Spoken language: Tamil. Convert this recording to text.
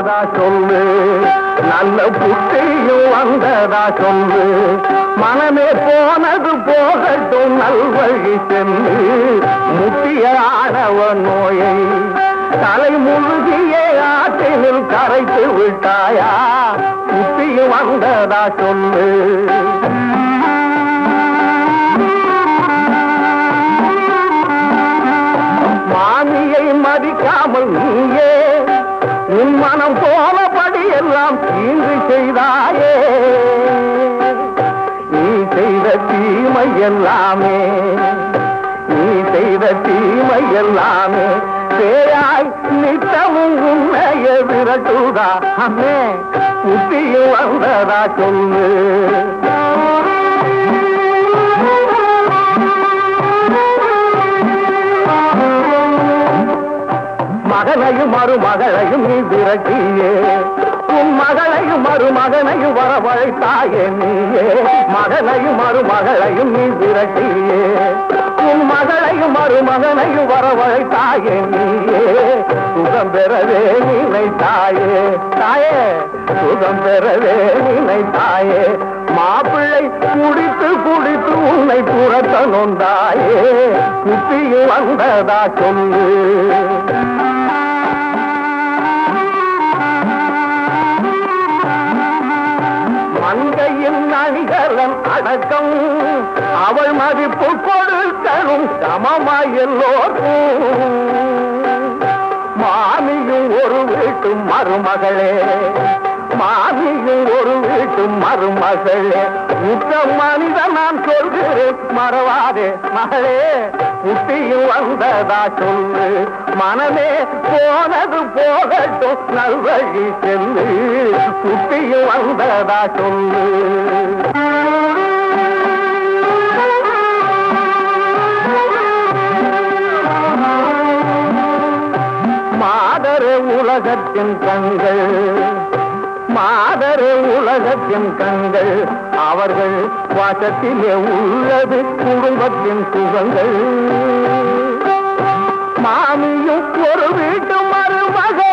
வந்ததா சொல்லு நல்ல புத்தியும் வந்ததா சொல்லு மனமே போனது போகட்டும் நல்வழி சென்று முத்திய ஆணவ நோயை தலை முழுகிய ஆற்றினில் கரைத்து விட்டாயா புத்தியும் வந்ததா சொல்லு மாமியை மதிக்காமல் நீயே உன் மனம் போலபடி எல்லாம் தீங்கு செய்தாயே நீ செய்த தீமை எல்லாமே நீ செய்த தீமை எல்லாமே பேயாய் நித்தமும் உன்னைய விரட்டுதா அம்மே புத்தியும் வந்ததா சொல்லு மகனையும் மருமகளையும் நீ விரட்டியே உன் மகளையும் மருமகனையும் வரவழைத்தாயே நீயே மகனையும் மருமகளையும் நீ விரட்டியே உன் மகளையும் மருமகனையும் வரவழைத்தாயே நீயே சுகம் பெறவே நினைத்தாயே தாயே சுகம் பெறவே நினைத்தாயே மாப்பிள்ளை குடித்து குடித்து உன்னை புறத்த நொந்தாயே புத்தியும் வந்ததா சொல்லு மங்கையின் அணிகலன் அடக்கம் அவள் மதிப்பு கொடுக்கணும் சமமாய் எல்லோருக்கும் மாமியும் ஒரு வீட்டு மருமகளே மாமியும் ஒரு வீட்டு மருமகளே உத்த மனிதன் நான் சொல்கிறேன் மறவாதே மகளே புத்தியும் வந்ததா சொல்லு மனமே போனது போகட்டும் நல்வழி செல்லு புத்தியும் வந்ததா சொல்லு மாதர உலகத்தின் கண்கள் மாதர உலகத்தின் கண்கள் அவர்கள் வாசத்திலே உள்ளது குடும்பத்தின் சுகங்கள் மாமியும் ஒரு வீட்டு மருமகள்